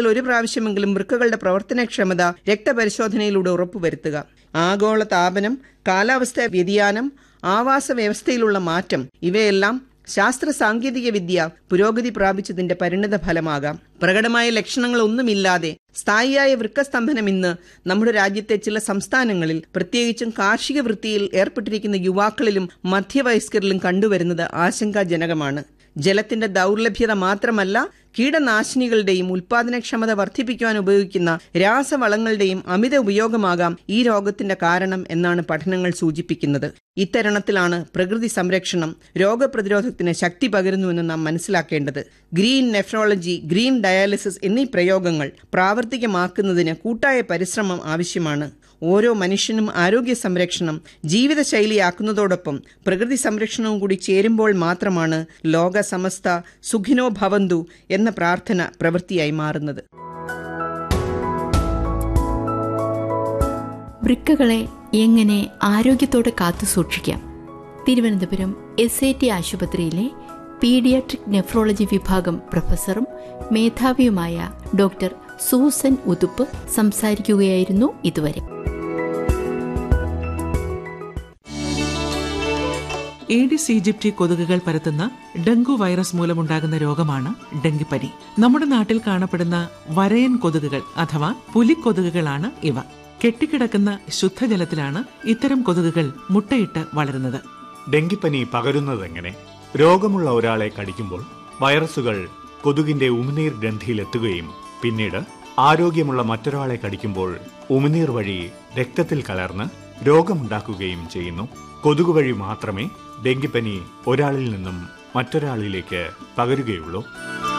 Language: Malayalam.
മാസത്തിൽ ഒരു പ്രാവശ്യമെങ്കിലും വൃക്കകളുടെ പ്രവർത്തനക്ഷമത രക്തപരിശോധനയിലൂടെ ഉറപ്പുവരുത്തുക ആഗോള താപനം കാലാവസ്ഥാ വ്യതിയാനം ആവാസ വ്യവസ്ഥയിലുള്ള മാറ്റം ഇവയെല്ലാം ശാസ്ത്ര സാങ്കേതിക വിദ്യ പുരോഗതി പ്രാപിച്ചതിന്റെ പരിണിത ഫലമാകാം പ്രകടമായ ലക്ഷണങ്ങളൊന്നുമില്ലാതെ സ്ഥായിയായ വൃക്കസ്തംഭനം ഇന്ന് നമ്മുടെ രാജ്യത്തെ ചില സംസ്ഥാനങ്ങളിൽ പ്രത്യേകിച്ചും കാർഷിക വൃത്തിയിൽ ഏർപ്പെട്ടിരിക്കുന്ന യുവാക്കളിലും മധ്യവയസ്കരിലും കണ്ടുവരുന്നത് ആശങ്കാജനകമാണ് ജലത്തിന്റെ ദൗർലഭ്യത മാത്രമല്ല കീടനാശിനികളുടെയും ഉൽപാദനക്ഷമത വർദ്ധിപ്പിക്കുവാൻ ഉപയോഗിക്കുന്ന രാസവളങ്ങളുടെയും അമിത ഉപയോഗമാകാം ഈ രോഗത്തിന്റെ കാരണം എന്നാണ് പഠനങ്ങൾ സൂചിപ്പിക്കുന്നത് ഇത്തരണത്തിലാണ് പ്രകൃതി സംരക്ഷണം രോഗപ്രതിരോധത്തിന് ശക്തി പകരുന്നുവെന്ന് നാം മനസ്സിലാക്കേണ്ടത് ഗ്രീൻ നെഫ്രോളജി ഗ്രീൻ ഡയാലിസിസ് എന്നീ പ്രയോഗങ്ങൾ പ്രാവർത്തികമാക്കുന്നതിന് കൂട്ടായ പരിശ്രമം ആവശ്യമാണ് ഓരോ മനുഷ്യനും ആരോഗ്യ സംരക്ഷണം ജീവിതശൈലിയാക്കുന്നതോടൊപ്പം പ്രകൃതി സംരക്ഷണവും കൂടി ചേരുമ്പോൾ മാത്രമാണ് ലോക സമസ്ത സുഖിനോ ഭവന്തു എന്ന പ്രാർത്ഥന പ്രവൃത്തിയായി മാറുന്നത് വൃക്കകളെ എങ്ങനെ ആരോഗ്യത്തോടെ കാത്തു സൂക്ഷിക്കാം തിരുവനന്തപുരം എസ് ഐ ടി ആശുപത്രിയിലെ പീഡിയാട്രിക് നെഫ്രോളജി വിഭാഗം പ്രൊഫസറും മേധാവിയുമായ ഡോക്ടർ സൂസൻ ഉതുപ്പ് സംസാരിക്കുകയായിരുന്നു ഇതുവരെ ഏഡിസ് ഈജിപ്തി കൊതുകുകൾ പരത്തുന്ന ഡെങ്കു വൈറസ് മൂലമുണ്ടാകുന്ന രോഗമാണ് ഡെങ്കിപ്പനി നമ്മുടെ നാട്ടിൽ കാണപ്പെടുന്ന വരയൻ കൊതുകുകൾ അഥവാ പുലിക്കൊതുകുകളാണ് ഇവ കെട്ടിക്കിടക്കുന്ന ശുദ്ധജലത്തിലാണ് ഇത്തരം കൊതുകുകൾ മുട്ടയിട്ട് വളരുന്നത് ഡെങ്കിപ്പനി പകരുന്നതെങ്ങനെ രോഗമുള്ള ഒരാളെ കടിക്കുമ്പോൾ വൈറസുകൾ കൊതുകിന്റെ ഉമിനീർ ഗ്രന്ഥിയിലെത്തുകയും പിന്നീട് ആരോഗ്യമുള്ള മറ്റൊരാളെ കടിക്കുമ്പോൾ ഉമിനീർ വഴി രക്തത്തിൽ കലർന്ന് രോഗമുണ്ടാക്കുകയും ചെയ്യുന്നു കൊതുക് വഴി മാത്രമേ ഡെങ്കിപ്പനി ഒരാളിൽ നിന്നും മറ്റൊരാളിലേക്ക് പകരുകയുള്ളൂ